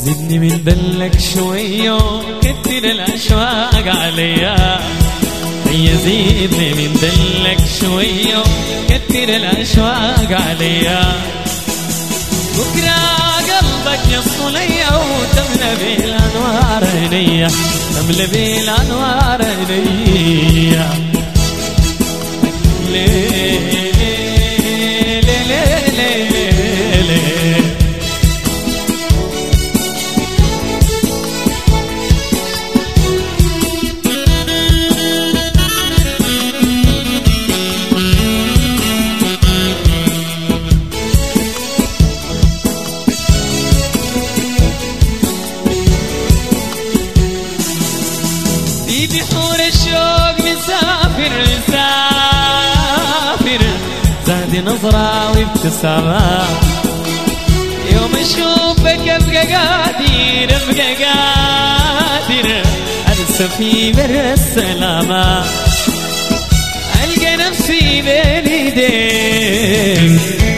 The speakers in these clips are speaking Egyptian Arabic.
زدني من دلك شوية كتر الأشواق عليا هيا زيدني من دلك شوية كتر الأشواق عليا بكرة قلبك يصل ليا وتملى بالأنوار عينيا تملى بالأنوار عينيا ليه ليه ليه ليه ليه في بحور الشوق مسافر مسافر زاد نظرة وابتسامة يوم اشوفك ابقى قادر ابقى قادر انسى في بر السلامة القى نفسي بين ايديك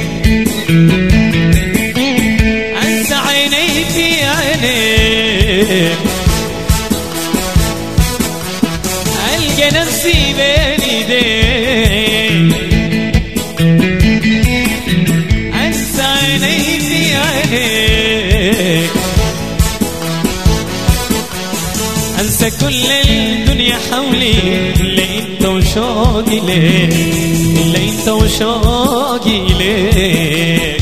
انسى عيني في عينيك القى نفسي بين ايديك انسى عيني في عينيك انسى كل الدنيا حولي الا انت وشوقي ليك الا انت وشوقي ليك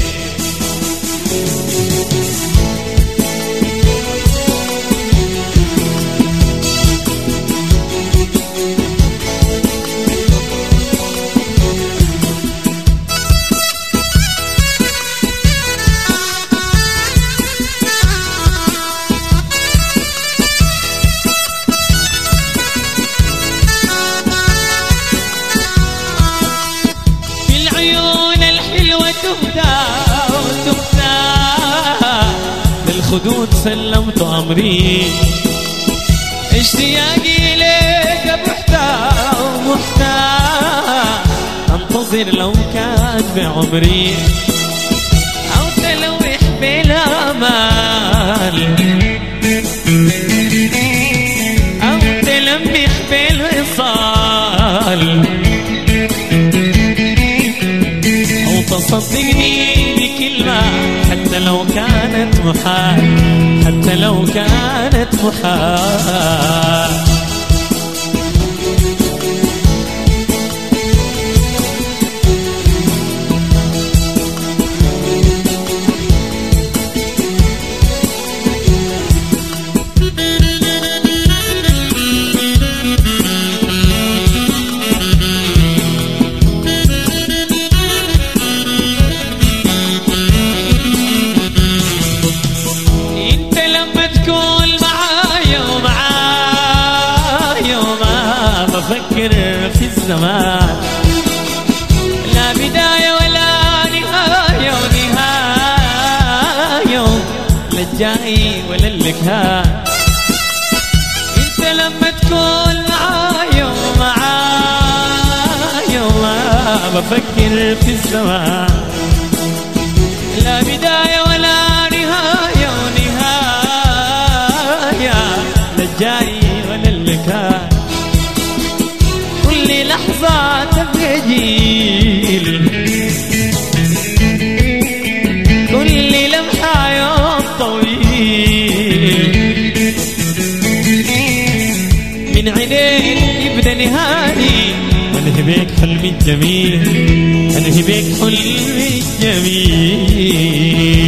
في العيون الحلوة تهدى وتهدى للخدود سلمت أمري اشتياقي لك محتاج ومحتاج انتظر لو كان بعمري او تلوح بالامال او تلمح بالوصال أو تصدقني بكلمة حتى لو كانت محال حتى لو كانت محال انت لما تكون معايا ومعايا وما بفكر في الزمان لا بداية ولا نهاية ونهاية لا الجاي ولا اللي كان انت لما تكون معايا ومعايا وما بفكر في الزمان لا بداية ولا نهاية ونهاية لا الجاي ولا اللي كان كل لحظة تبقى جيل كل لمحة يوم طويل من عينيك يبدا نهاري وانهي بيك حلمي الجميل انهي بيك حلمي الجميل